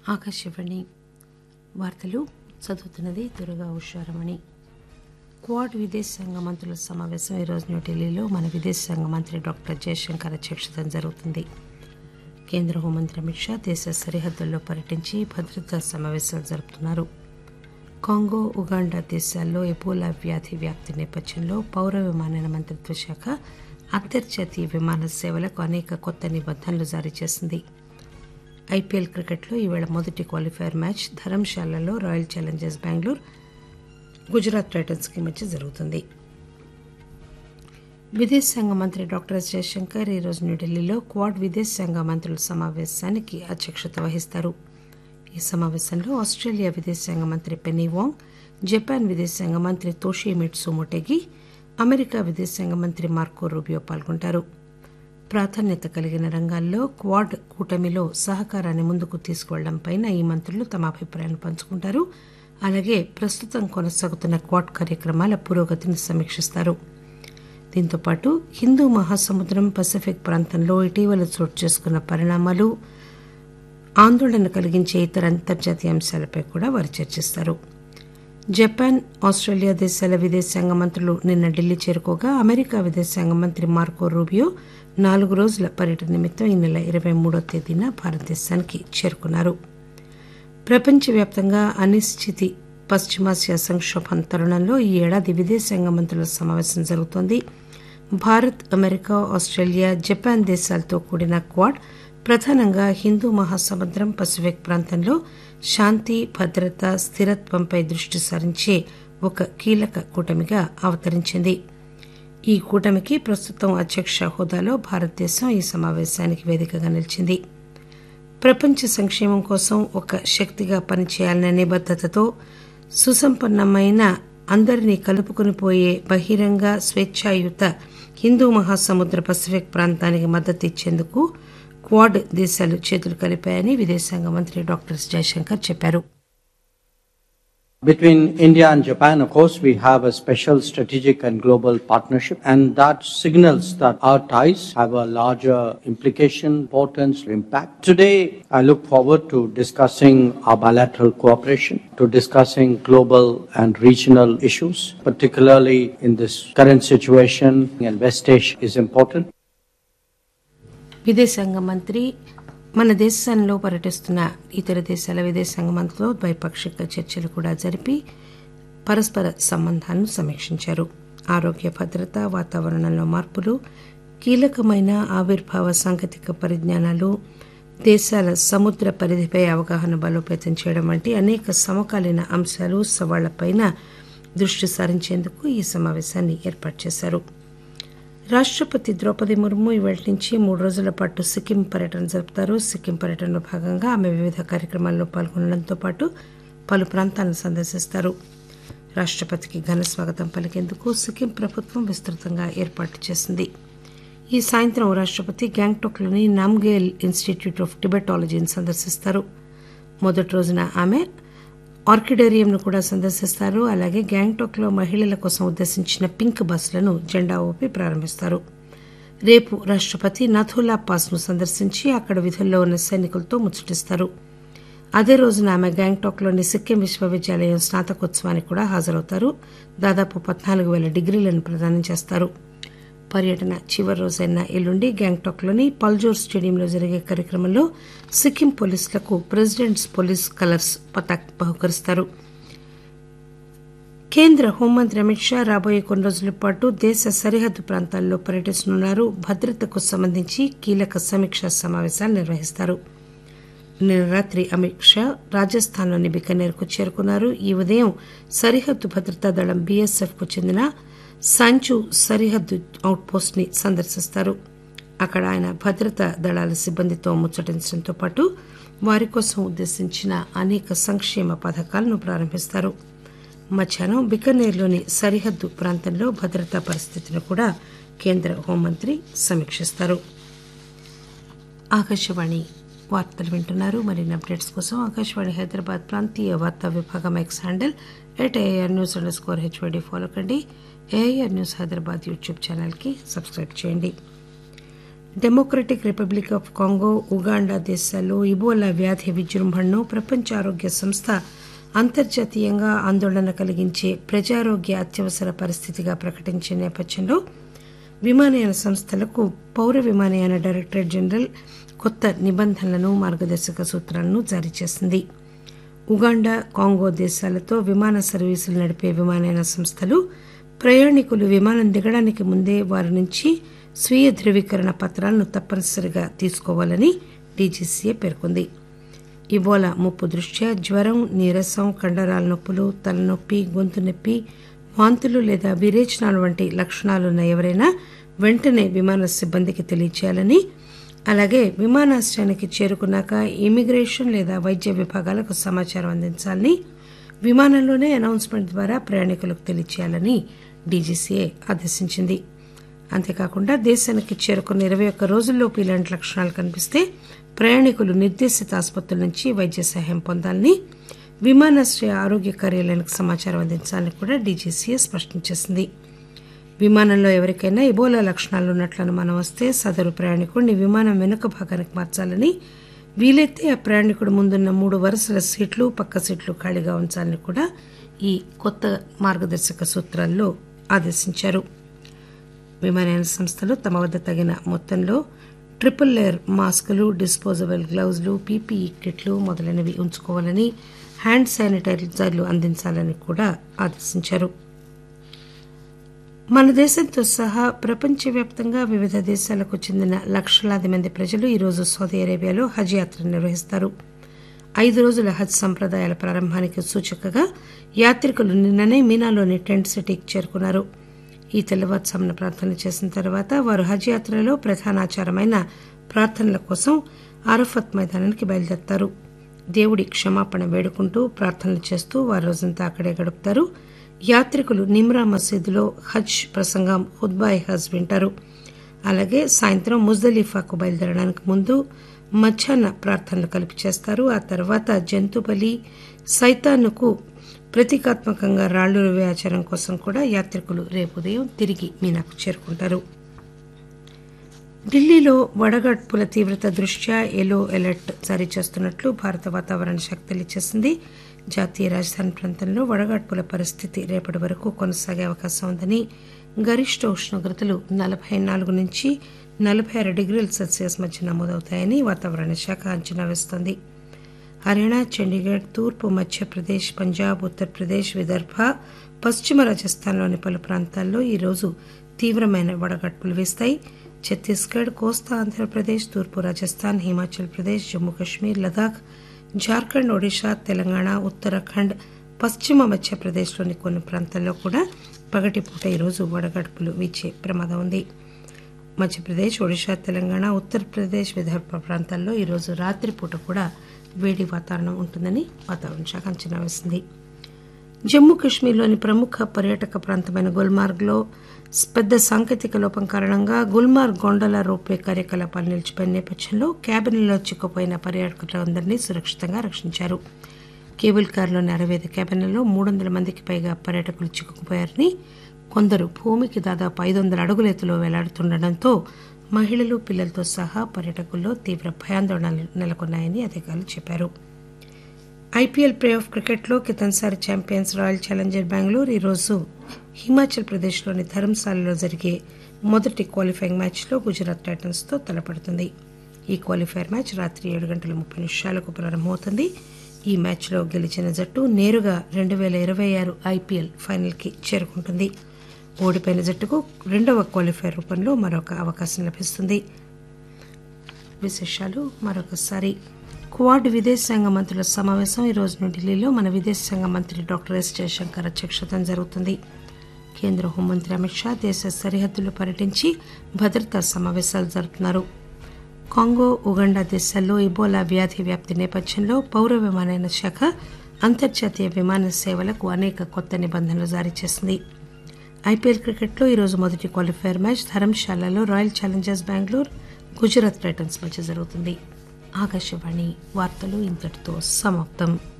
ఆకాశవాణి వార్తలు చదువుతున్నది దుర్గా ఉషారమణి క్వాడ్ విదేశాంగ మంత్రుల సమావేశం ఈరోజు న్యూఢిల్లీలో మన విదేశాంగ మంత్రి డాక్టర్ జయశంకర్ అధ్యక్షతన జరుగుతుంది కేంద్ర హోంమంత్రి అమిత్ షా దేశ సరిహద్దుల్లో పర్యటించి భద్రతా సమావేశాలు జరుపుతున్నారు కాంగో ఉగాండా దేశాల్లో ఎబోలా వ్యాధి వ్యాప్తి నేపథ్యంలో పౌర విమానయాన మంత్రిత్వ శాఖ అంతర్జాతీయ విమాన సేవలకు అనేక కొత్త నిబంధనలు జారీ చేసింది ఐపీఎల్ క్రికెట్లో ఈవేళ మొదటి క్వాలిఫైయర్ మ్యాచ్ ధరంశాలలో రాయల్ ఛాలెంజర్స్ బెంగళూరు గుజరాత్ టైటన్స్కి మధ్య జరుగుతుంది విదేశాంగ మంత్రి డాక్టర్ ఎస్ జయశంకర్ ఈరోజు న్యూఢిల్లీలో క్వాడ్ విదేశాంగ మంత్రుల సమావేశానికి అధ్యక్షత వహిస్తారు ఈ సమావేశంలో ఆస్ట్రేలియా విదేశాంగ మంత్రి పెన్నీ వాంగ్ జపాన్ విదేశాంగ మంత్రి తోషిమిట్సు మొటెగి అమెరికా విదేశాంగ మంత్రి మార్కో రూబియో పాల్గొంటారు ప్రాధాన్యత కలిగిన రంగాల్లో క్వాడ్ కూటమిలో సహకారాన్ని ముందుకు తీసుకువెళ్లడంపై ఈ మంత్రులు తమ అభిప్రాయాన్ని పంచుకుంటారు అలాగే ప్రస్తుతం కొనసాగుతున్న క్వాడ్ కార్యక్రమాల పురోగతిని సమీక్షిస్తారు దీంతో పాటు హిందూ మహాసముద్రం పసిఫిక్ ప్రాంతంలో ఇటీవల చోటు చేసుకున్న పరిణామాలు ఆందోళన కలిగించే ఇతర అంతర్జాతీయ అంశాలపై కూడా వారు చర్చిస్తారు జపాన్ ఆస్ట్రేలియా దేశాల విదేశాంగ మంత్రులు నిన్న ఢిల్లీ చేరుకోగా అమెరికా విదేశాంగ మంత్రి మార్కో రూబియో నాలుగు రోజుల పర్యటన నిమిత్తం ఈ నెల ఇరవై మూడో తేదీన భారతదేశానికి చేరుకున్నారు ప్రపంచవ్యాప్తంగా అనిశ్చితి పశ్చిమాసియా సంక్షోభం తరుణంలో ఈ ఏడాది విదేశాంగ మంత్రుల సమావేశం జరుగుతోంది భారత్ అమెరికా ఆస్ట్రేలియా జపాన్ దేశాలతో కూడిన క్వాడ్ ప్రధానంగా హిందూ మహాసముద్రం పసిఫిక్ ప్రాంతంలో శాంతి భద్రత స్థిరత్వంపై దృష్టి సారించే ఒక కీలక కూటమిగా అవతరించింది ఈ కూటమికి ప్రస్తుతం అధ్యక్ష హోదాలో భారతదేశం ఈ సమావేశానికి వేదికగా నిలిచింది ప్రపంచ సంక్షేమం కోసం ఒక శక్తిగా పనిచేయాలనే నిబద్దతతో సుసంపన్నమైన అందరినీ కలుపుకుని పోయే బహిరంగ స్వేచ్ఛాయుత హిందూ మహాసముద్ర పసిఫిక్ ప్రాంతానికి మద్దతు ఇచ్చేందుకు క్వాడ్ దేశాలు చేతులు కలిపాయని విదేశాంగ మంత్రి డాక్టర్ జయశంకర్ చెప్పారు Between India and Japan, of course, we have a special strategic and global partnership, and that signals that our ties have a larger implication, importance, impact. Today, I look forward to discussing our bilateral cooperation, to discussing global and regional issues, particularly in this current situation, and West Asia is important. విదేశాంగ మంత్రి మన దేశంలో పర్యటిస్తున్న ఇతర దేశాల విదేశాంగ మంత్రులతో ద్వైపాక్షిక చర్చలు కూడా జరిపి పరస్పర సంబంధాలను సమీక్షించారు ఆరోగ్య భద్రత వాతావరణంలో మార్పులు కీలకమైన ఆవిర్భావ సాంకేతిక పరిజ్ఞానాలు దేశాల సముద్ర పరిధిపై అవగాహన బలోపేతం చేయడం వంటి అనేక సమకాలీన అంశాలు సవాళ్లపైన దృష్టి సారించేందుకు ఈ సమావేశాన్ని ఏర్పాటు చేశారు రాష్టపతి ద్రౌపది ముర్ము ఇవాళ నుంచి మూడు రోజుల పాటు సిక్కిం పర్యటన జరుపుతారు సిక్కిం పర్యటనలో భాగంగా ఆమె వివిధ కార్యక్రమాల్లో పాల్గొనడంతో పాటు పలు ప్రాంతాలను సందర్శిస్తారు రాష్టపతికి ఘన స్వాగతం పలికేందుకు సిక్కిం ప్రభుత్వం విస్తృతంగా ఏర్పాటు చేసింది ఈ సాయంత్రం రాష్టపతి గ్యాంగ్టాక్లోని నామ్గేల్ ఇన్స్టిట్యూట్ ఆఫ్ టిబెటాలజీని సందర్శిస్తారు మొదటి రోజున ఆమె ఆర్కిడేరియంను కూడా సందర్శిస్తారు అలాగే గ్యాంగ్టాక్లో మహిళల కోసం ఉద్దేశించిన పింక్ బస్సులను జెండా ఊపి ప్రారంభిస్తారు రేపు రాష్టపతి నథులా పాస్ను సందర్శించి అక్కడ విధుల్లో ఉన్న సైనికులతో ముచ్చటిస్తారు అదే రోజున ఆమె గ్యాంగ్టాక్లోని సిక్కిం విశ్వవిద్యాలయం స్నాతకోత్సవానికి కూడా హాజరవుతారు దాదాపు పద్నాలుగు వేల డిగ్రీలను ప్రదానం చేస్తారు పర్యటన చివరి రోజైన ఎల్లుండి గ్యాంగ్టాక్లోని పల్జోర్ స్టేడియంలో జరిగే కార్యక్రమంలో సిక్కిం పోలీసులకు ప్రెసిడెంట్స్ పోలీస్ కలర్స్ పతాక్ బహుకరిస్తారు కేంద్ర హోంమంత్రి అమిత్ షా రాబోయే కొన్ని రోజుల పాటు దేశ సరిహద్దు ప్రాంతాల్లో పర్యటిస్తున్నారు భద్రతకు సంబంధించి కీలక సమీక్షా సమావేశాలు నిర్వహిస్తారు నిన్న రాత్రి అమిత్ షా రాజస్థాన్లోని బికనేర్కు చేరుకున్నారు ఈ ఉదయం సరిహద్దు భద్రతా దళం బీఎస్ఎఫ్ కు చెందిన సంచు సరిహద్దు అవుట్ పోస్ట్ ని సందర్శిస్తారు అక్కడ ఆయన భద్రతా దళాల సిబ్బందితో ముచ్చటించడంతో పాటు వారి కోసం ఉద్దేశించిన అనేక సంక్షేమ పథకాలను ప్రారంభిస్తారు మధ్యాహ్నం బికనేర్లోని సరిహద్దు ప్రాంతంలో భద్రతా పరిస్థితిని కూడా కేంద్ర హోంమంత్రి సమీక్షిస్తారు ఆకాశవాణి వార్తలు వింటున్నారు మరిన్ని అప్డేట్స్ కోసం ఆకాశవాణి హైదరాబాద్ ప్రాంతీయ వార్తా విభాగం X handle at AR news underscore HYD follow కండి ఏఆర్ న్యూస్ హైదరాబాద్ యూట్యూబ్ ఛానల్కి సబ్స్క్రైబ్ చేయండి democratic republic of Congo Uganda దేశాల్లో ఇబోలా వ్యాధి విజృంభణను ప్రపంచ ఆరోగ్య సంస్థ అంతర్జాతీయంగా ఆందోళన కలిగించే ప్రజారోగ్య అత్యవసర పరిస్థితిగా ప్రకటించిన నేపథ్యంలో విమానయాన సంస్థలకు పౌర విమానయాన డైరెక్టరేట్ జనరల్ కొత్త నిబంధనలను మార్గదర్శక సూత్రాలను జారీ చేసింది ఉగాండా కాంగో దేశాలతో విమాన సర్వీసులు నడిపే విమానయాన సంస్థలు ప్రయాణికులు విమానం దిగడానికి ముందే వారి నుంచి స్వీయ ధృవీకరణ పత్రాలను తప్పనిసరిగా తీసుకోవాలని డీజీసీఏ పేర్కొంది ఇబోలా ముప్పు దృష్ట్యా జ్వరం నీరసం కండరాల నొప్పులు తలనొప్పి గొంతు నొప్పి వాంతులు లేదా విరేచనాలు వంటి లక్షణాలున్న ఎవరైనా వెంటనే విమాన సిబ్బందికి తెలియచేయాలని అలాగే విమానాశ్రయానికి చేరుకున్నాక ఇమిగ్రేషన్ లేదా వైద్య విభాగాలకు సమాచారం అందించాలని విమానంలోనే అనౌన్స్మెంట్ ద్వారా ప్రయాణికులకు తెలియచేయాలని డీజీసీఏ ఆదేశించింది అంతేకాకుండా దేశానికి చేరుకున్న ఇరవై ఒక్క రోజుల్లోపు ఇలాంటి లక్షణాలు కనిపిస్తే ప్రయాణికులు నిర్దేశిత ఆసుపత్రుల నుంచి వైద్య సహాయం పొందాలని విమానాశ్రయ ఆరోగ్య కార్యాలయానికి సమాచారం అందించాలని కూడా డీజీసీఏ స్పష్టం చేసింది విమానంలో ఎవరికైనా ఇబోలా లక్షణాలు ఉన్నట్లు అనుమానం వస్తే సదరు ప్రయాణికుడిని విమానం వెనుక భాగానికి మార్చాలని వీలైతే ఆ ప్రయాణికుడు ముందున్న మూడు వరుసల సీట్లు పక్క సీట్లు ఖాళీగా ఉంచాలని కూడా ఈ కొత్త మార్గదర్శక సూత్రాల్లో ఆదేశించారు విమానయాన సంస్థలు తమ వద్ద తగిన మొత్తంలో ట్రిపుల్ లేయర్ మాస్కులు డిస్పోజబుల్ గ్లౌజులు పీపీఈ కిట్లు మొదలైనవి ఉంచుకోవాలని హ్యాండ్ శానిటైజర్లు అందించాలని కూడా ఆదేశించారు మన దేశంతో సహా ప్రపంచవ్యాప్తంగా వివిధ దేశాలకు చెందిన లక్షలాది మంది ప్రజలు ఈరోజు సౌదీ అరేబియాలో హజ్ యాత్ర నిర్వహిస్తారు ఐదు రోజుల హజ్ సంప్రదాయాల ప్రారంభానికి సూచకగా యాత్రికులు నిన్ననే మీనాలోని టెంట్ సిటీకి చేరుకున్నారు ఈ తెల్లవారుజామున ప్రార్థనలు చేసిన తర్వాత వారు హజ్ యాత్రలో ప్రధాన ఆచారమైన ప్రార్థనల కోసం అరఫత్ మైదానానికి బయలుదేరతారు దేవుడి క్షమాపణ వేడుకుంటూ ప్రార్థనలు చేస్తూ వారు రోజంతా అక్కడే గడుపుతారు యాత్రికులు నిమ్రా మసీదులో హజ్ ప్రసంగం హుద్బాయ్ హజ్ వింటారు అలాగే సాయంత్రం ముజ్దలీఫాకు బయలుదేరడానికి ముందు మధ్యాహ్న ప్రార్థనలు కలిపి చేస్తారు ఆ తర్వాత జంతు బలి సైతానుకు ప్రతీకాత్మకంగా రాళ్లు రువే ఆచారం కోసం కూడా యాత్రికులు రేపు ఉదయం తిరిగి మీనాకు చేరుకుంటారు ఢిల్లీలో వడగడ్పుల తీవ్రత దృష్ట్యా ఎల్లో అలర్ట్ జారీ చేస్తున్నట్లు భారత వాతావరణ శాఖ తెలియజేసింది జాతీయ రాజధాని ప్రాంతంలో వడగాడ్పుల పరిస్థితి రేపటి వరకు కొనసాగే అవకాశం ఉందని గరిష్ట ఉష్ణోగ్రతలు నలభై నాలుగు నుంచి నలభై ఆరు డిగ్రీల సెల్సియస్ మధ్య నమోదవుతాయని వాతావరణ శాఖ అంచనా వేస్తోంది హర్యానా చండీగఢ్ తూర్పు మధ్యప్రదేశ్ పంజాబ్ ఉత్తరప్రదేశ్ విదర్భ పశ్చిమ రాజస్థాన్లోని పలు ప్రాంతాల్లో ఈరోజు తీవ్రమైన వడగడ్పులు వీస్తాయి ఛత్తీస్గఢ్ కోస్తా ఆంధ్రప్రదేశ్ తూర్పు రాజస్థాన్ హిమాచల్ ప్రదేశ్ జమ్మూ కశ్మీర్ లదాఖ్ జార్ఖండ్ ఒడిషా తెలంగాణ ఉత్తరాఖండ్ పశ్చిమ మధ్యప్రదేశ్లోని కొన్ని ప్రాంతాల్లో కూడా పగటిపూట ఈరోజు వడగడుపులు వీచే ప్రమాదం ఉంది మధ్యప్రదేశ్ ఒడిషా తెలంగాణ ఉత్తరప్రదేశ్ విదర్భ ప్రాంతాల్లో ఈరోజు రాత్రిపూట కూడా వేడి వాతావరణం ఉంటుందని వాతావరణ శాఖ అంచనా వేసింది జమ్మూ కశ్మీర్లోని ప్రముఖ పర్యాటక ప్రాంతమైన గుల్మార్గ్లో పెద్ద సాంకేతిక లోపం కారణంగా గుల్మార్గ్ గొండల రోప్వే కార్యకలాపాలు నిలిచిపోయిన నేపథ్యంలో క్యాబిన్లో చిక్కుపోయిన పర్యాటకులందరినీ సురక్షితంగా రక్షించారు కేబుల్ కారులోని అరవై ఐదు క్యాబిన్లలో మూడు వందల మందికి పైగా పర్యాటకులు చిక్కుకుపోయారని కొందరు భూమికి దాదాపు ఐదు వందల అడుగుల ఎత్తులో వేలాడుతుండటంతో మహిళలు పిల్లలతో సహా పర్యాటకుల్లో తీవ్ర భయాందోళనలు నెలకొన్నాయని అధికారులు చెప్పారు ఐపీఎల్ ప్లే ఆఫ్ క్రికెట్లో కితన్సారి ఛాంపియన్స్ రాయల్ ఛాలెంజర్ బెంగళూరు ఈరోజు హిమాచల్ ప్రదేశ్లోని ధర్మశాలలో జరిగే మొదటి క్వాలిఫైయింగ్ మ్యాచ్లో గుజరాత్ టైటన్స్తో తలపడుతుంది ఈ క్వాలిఫైర్ మ్యాచ్ రాత్రి ఏడు గంటల ముప్పై నిమిషాలకు ప్రారంభమవుతుంది ఈ మ్యాచ్లో గెలిచిన జట్టు నేరుగా రెండు వేల ఇరవై ఆరు ఐపీఎల్ ఫైనల్కి చేరుకుంటుంది ఓడిపోయిన జట్టుకు రెండవ క్వాలిఫైర్ రూపంలో మరొక అవకాశం లభిస్తుంది విశేషాలు మరొకసారి క్వాడ్ విదేశాంగ మంత్రుల సమావేశం ఈ రోజున ఢిల్లీలో మన విదేశాంగ మంత్రి డాక్టర్ ఎస్ జయశంకర్ అధ్యక్షతన జరుగుతుంది కేంద్ర హోంమంత్రి అమిత్ షా దేశ సరిహద్దులు పర్యటించి భద్రతా సమావేశాలు జరుపుతున్నారు కాంగో ఉగండా దేశాల్లో ఇబోలా వ్యాధి వ్యాప్తి నేపథ్యంలో పౌర విమానయాన శాఖ అంతర్జాతీయ విమాన సేవలకు అనేక కొత్త నిబంధనలు జారీ చేసింది ఐపీఎల్ క్రికెట్లో ఈరోజు మొదటి క్వాలిఫైర్ మ్యాచ్ ధర్మశాలలో royal challengers Bengaluru Gujarat titans మధ్య జరుగుతుంది ఆకాశవాణి వార్తలు ఇంతటితో సమాప్తం